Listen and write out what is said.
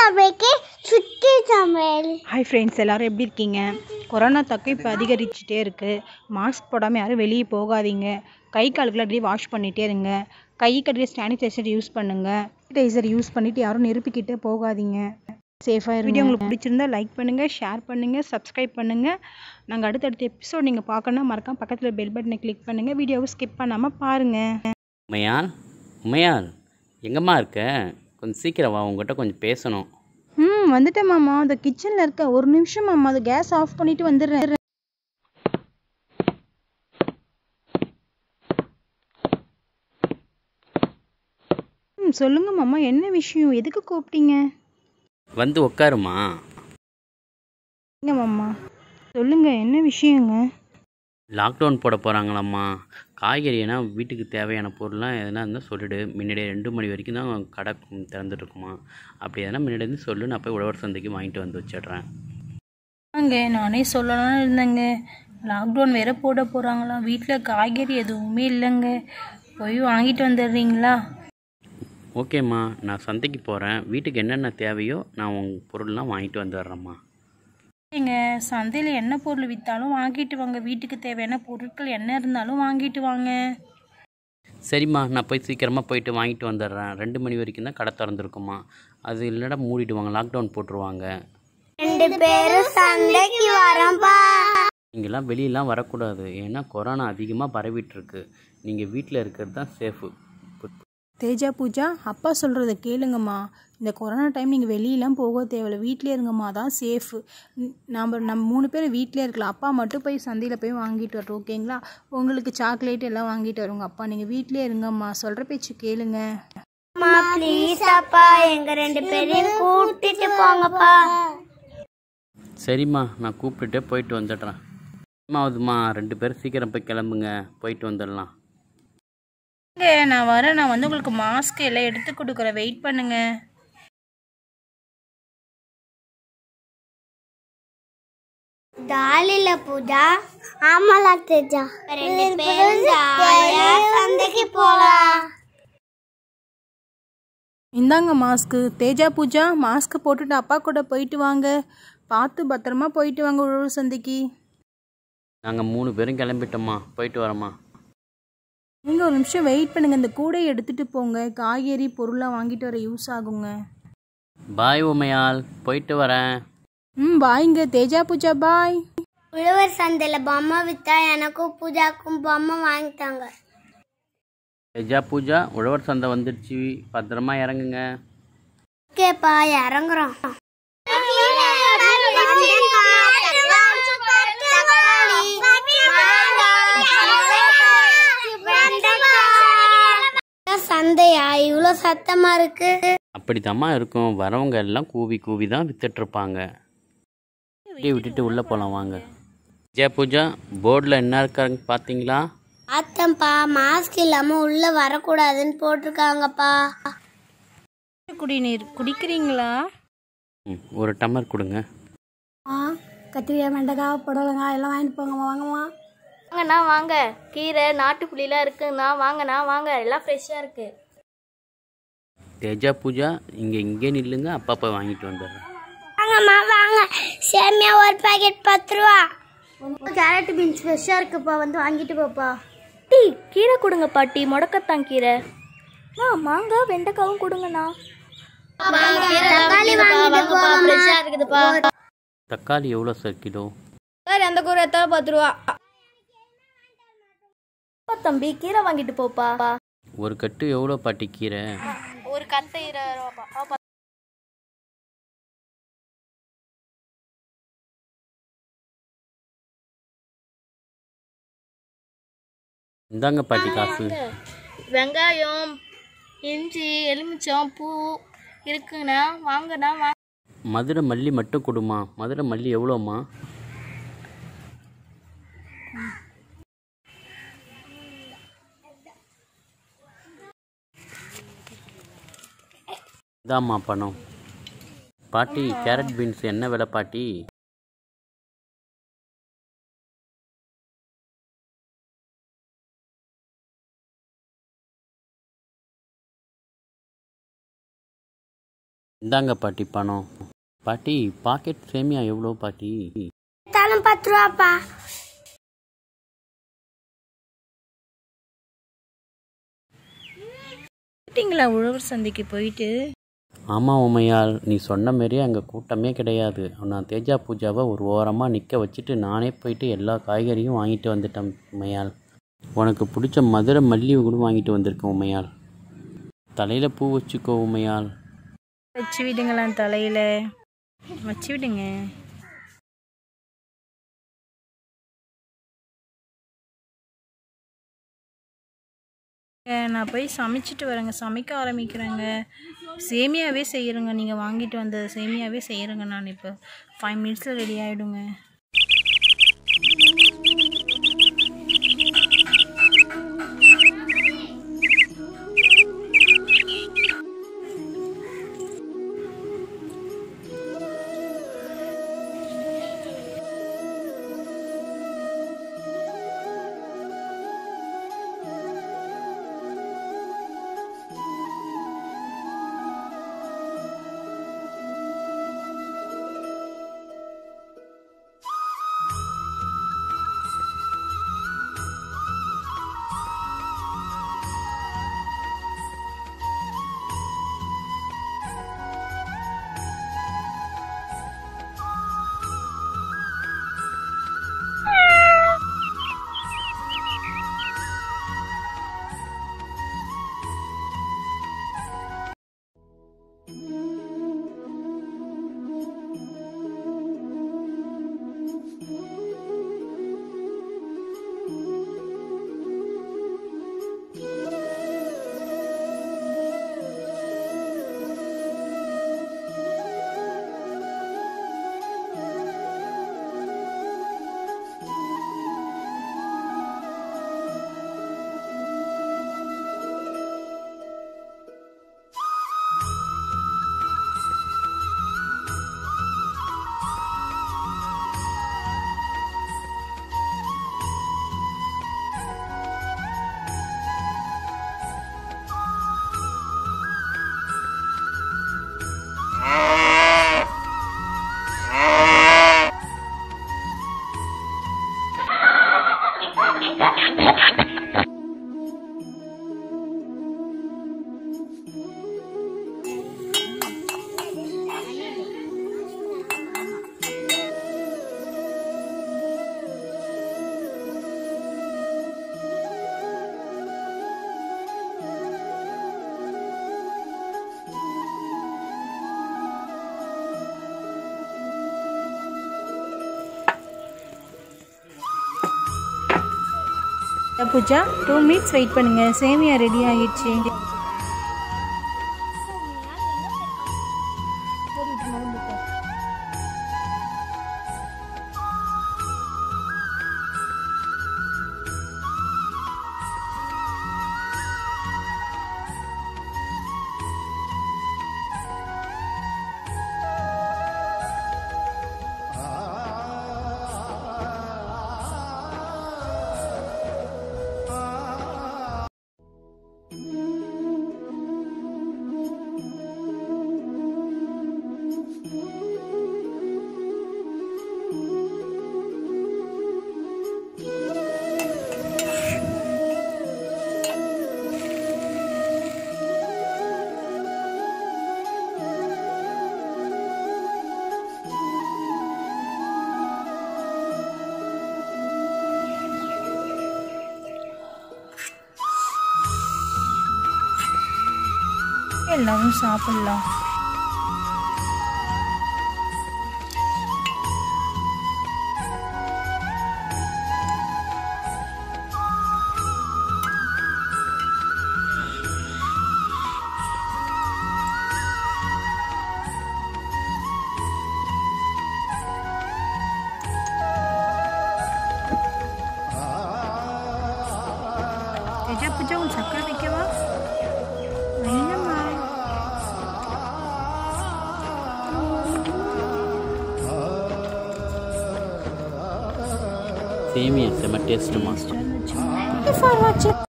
சமைக்க சுட்டி சமையல் ஹாய் ஃப்ரெண்ட்ஸ் எல்லோரும் எப்படி இருக்கீங்க கொரோனா தாக்கம் இப்போ அதிகரிச்சுட்டே இருக்குது மாஸ்க் போடாமல் யாரும் வெளியே போகாதீங்க கை காலுக்குலாம் அப்படியே வாஷ் பண்ணிகிட்டே இருங்க கை கட்டில் சானிடைசர் யூஸ் பண்ணுங்கள் சானிடைசர் யூஸ் பண்ணிவிட்டு யாரும் நெருப்பிக்கிட்டே போகாதீங்க சேஃபாக வீடியோ உங்களுக்கு பிடிச்சிருந்தா லைக் பண்ணுங்கள் ஷேர் பண்ணுங்கள் சப்ஸ்கிரைப் பண்ணுங்கள் நாங்கள் அடுத்தடுத்த எபிசோட் நீங்கள் பார்க்கணுன்னா மறக்காம பக்கத்தில் பெல் பட்டனை கிளிக் பண்ணுங்கள் வீடியோவை ஸ்கிப் பண்ணாமல் பாருங்கள் உமையால் உமையால் எங்கம்மா இருக்க கொஞ்சம் சீக்கிரம் வா உங்ககிட்ட கொஞ்சம் பேசணும் ம் வந்துட்டேன் மாமா அந்த கிச்சனில் இருக்க ஒரு நிமிஷம் மாமா அது கேஸ் ஆஃப் பண்ணிட்டு வந்துடுறேன் ம் சொல்லுங்க மாமா என்ன விஷயம் எதுக்கு கூப்பிட்டீங்க வந்து உட்காருமா எங்க மாமா சொல்லுங்க என்ன விஷயங்க லாக்டவுன் போட போகிறாங்களாம்மா காய்கறி ஏன்னா வீட்டுக்கு தேவையான பொருள்லாம் எதனா இருந்தால் சொல்லிடு முன்னாடியே ரெண்டு மணி வரைக்கும் தான் கடை திறந்துட்டு இருக்குமா அப்படி எதனா முன்னாடி இருந்து சொல்லு நான் போய் உழவர் சந்தைக்கு வாங்கிட்டு வந்து வச்சிடுறேன் ஆங்க நானே சொல்லலாம்னு இருந்தேங்க லாக்டவுன் வேற போட போகிறாங்களா வீட்டில் காய்கறி எதுவுமே இல்லைங்க போய் வாங்கிட்டு வந்துடுறீங்களா ஓகேம்மா நான் சந்தைக்கு போகிறேன் வீட்டுக்கு என்னென்ன தேவையோ நான் உங்கள் பொருள்லாம் வாங்கிட்டு வந்துடுறேம்மா ஏங்க சந்தையில் என்ன பொருள் விற்றாலும் வாங்கிட்டு வாங்க வீட்டுக்கு தேவையான பொருட்கள் என்ன இருந்தாலும் வாங்கிட்டு வாங்க சரிம்மா நான் போய் சீக்கிரமாக போயிட்டு வாங்கிட்டு வந்துடுறேன் ரெண்டு மணி வரைக்கும் தான் கடை திறந்துருக்குமா அது இல்லைனா மூடிடுவாங்க லாக்டவுன் போட்டுருவாங்க ரெண்டு பேரும் சண்டைக்கு வரோம்பா நீங்கள்லாம் வெளியெல்லாம் வரக்கூடாது ஏன்னா கொரோனா அதிகமாக பரவிட்டு இருக்கு நீங்கள் வீட்டில் இருக்கிறது தான் சேஃபு தேஜா பூஜா அப்பா சொல்கிறத கேளுங்கம்மா இந்த கொரோனா டைம் நீங்கள் வெளியெல்லாம் போக தேவையில்ல வீட்டிலே இருங்கம்மா தான் சேஃபு நாம் நம்ம மூணு பேர் வீட்டிலே இருக்கலாம் அப்பா மட்டும் போய் சந்தையில் போய் வாங்கிட்டு வரட்டும் ஓகேங்களா உங்களுக்கு சாக்லேட் எல்லாம் வாங்கிட்டு வருங்க அப்பா நீங்கள் வீட்டிலே இருங்கம்மா சொல்கிற பேச்சு கேளுங்க அம்மா ப்ளீஸ் அப்பா எங்க ரெண்டு பேரையும் கூட்டிட்டு போங்கப்பா சரிம்மா நான் கூப்பிட்டுட்டே போயிட்டு வந்துடுறேன் அம்மா ஆகுதும்மா ரெண்டு பேரும் சீக்கிரம் போய் கிளம்புங்க போயிட்டு வந்துடலாம் இங்க நான் வரேன் நான் வந்து உங்களுக்கு மாஸ்க் எல்லாம் எடுத்து கொடுக்குறேன் வெயிட் பண்ணுங்க தாலில பூஜா ஆமாலா தேஜா ரெண்டு பேரும் ஜாலியா சந்தைக்கு போலாம் இந்தாங்க மாஸ்க்கு தேஜா பூஜா மாஸ்க்கு போட்டுட்டு அப்பா கூட போயிட்டு வாங்க பார்த்து பத்திரமா போயிட்டு வாங்க உழவு சந்தைக்கு நாங்கள் மூணு பேரும் கிளம்பிட்டோம்மா போயிட்டு வரோம்மா நீங்கள் ஒரு நிமிஷம் வெயிட் பண்ணுங்கள் இந்த கூடையை எடுத்துகிட்டு போங்க காய்கறி பொருளாக வாங்கிட்டு வர யூஸ் ஆகுங்க பாய் உமையால் போயிட்டு வரேன் ம் பாய்ங்க தேஜா பூஜா பாய் உழவர் சந்தையில பொம்மை வித்தா எனக்கும் பூஜாக்கும் பொம்மை வாங்கிட்டாங்க எஜா பூஜா உழவர் சந்தை வந்துடுச்சு பத்திரமா இறங்குங்க ஓகேப்பா இறங்குறோம் சந்தையா இவ்வளோ சத்தமா இருக்கு அப்படித்தாம்மா இருக்கும் வரவங்க எல்லாம் கூவி கூவி தான் வித்துட்ருப்பாங்க அப்படியே விட்டுட்டு உள்ளே போகலாம் வாங்க ஜெயா பூஜா போர்டில் என்ன இருக்காங்க பார்த்தீங்களா அத்தம்பா மாஸ்க் இல்லாம உள்ள வரக்கூடாதுன்னு போட்டிருக்காங்கப்பா குடிநீர் குடிக்கிறீங்களா ம் ஒரு டம்ளர் கொடுங்க ஆ கத்திரிக்காய் வெண்டைக்காய் புடலங்காய் எல்லாம் வாங்கிட்டு போங்கம்மா வாங்கம்மா வாங்கண்ணா வாங்க கீரை நாட்டு புளிலாம் இருக்குங்கண்ணா வாங்கண்ணா வாங்க எல்லாம் ஃப்ரெஷ்ஷாக இருக்குது தேஜா பூஜா இங்கே இங்கே நில்லுங்க அப்பா போய் வாங்கிட்டு வந்துடுறேன் வாங்கம்மா வாங்க சேமியா ஒரு பாக்கெட் பத்து ரூபா கேரட் பீன்ஸ் ஃப்ரெஷ்ஷாக இருக்குப்பா வந்து வாங்கிட்டு போப்பா டீ கீரை கொடுங்க பாட்டி முடக்கத்தான் கீரை ஆ மாங்காய் வெண்டைக்காவும் கொடுங்கண்ணா தக்காளி வாங்கிட்டு போங்கம்மா ஃப்ரெஷ்ஷாக இருக்குதுப்பா தக்காளி எவ்வளோ சார் கிலோ சார் அந்த கூரை எத்தாலும் பத்து ரூபா அப்பா, தம்பி கீரை வாங்கிட்டு போப்பா ஒரு கட்டு எவ்வளோ பாட்டி கீரை ஒரு கத்தை இருபது ரூபாப்பா இந்தாங்க பாட்டி காசு வெங்காயம் இஞ்சி எலுமிச்சம் பூ இருக்குங்கண்ணா வாங்கண்ணா வாங்க மதுரை மல்லி மட்டும் கொடுமா மதுரை மல்லி எவ்வளோம்மா இதாம்மா பணம் பாட்டி கேரட் பீன்ஸ் என்ன விலை பாட்டி இந்தாங்க பாட்டி பணம் பாட்டி பாக்கெட் சேமியா எவ்வளோ பாட்டி தாலும் பத்து ரூபாப்பா கேட்டிங்களா உழவர் சந்தைக்கு போயிட்டு ஆமாம் உமையால் நீ சொன்ன மாரியே அங்கே கூட்டமே கிடையாது நான் தேஜா பூஜாவை ஒரு ஓரமாக நிற்க வச்சுட்டு நானே போயிட்டு எல்லா காய்கறியும் வாங்கிட்டு வந்துட்டேன் உமையால் உனக்கு பிடிச்ச மதுரை மல்லிகை கூட வாங்கிட்டு வந்திருக்கேன் உமையால் தலையில் பூ வச்சுக்கோ உமையால் வச்சு விடுங்களேன் தலையில் வச்சு விடுங்க ஏ, நான் போய் சமைச்சிட்டு வரேங்க சமைக்க ஆரம்பிக்கிறேங்க சேமியாவே செய்கிறேங்க நீங்கள் வாங்கிட்டு வந்த சேமியாவே செய்கிறேங்க நான் இப்போ ஃபைவ் மினிட்ஸில் ரெடி ஆகிடுங்க பூஜா டூ மினிட்ஸ் வெயிட் பண்ணுங்கள் சேமியா ரெடி ஆகிடுச்சு எல்லாரும் சாப்பிடலாம் தேஜா பூஜா உன் சக்கரை வைக்கவா வைங்கம்மா சேமியா செம்ம டேஸ்ட்டுமா Thank you for watching.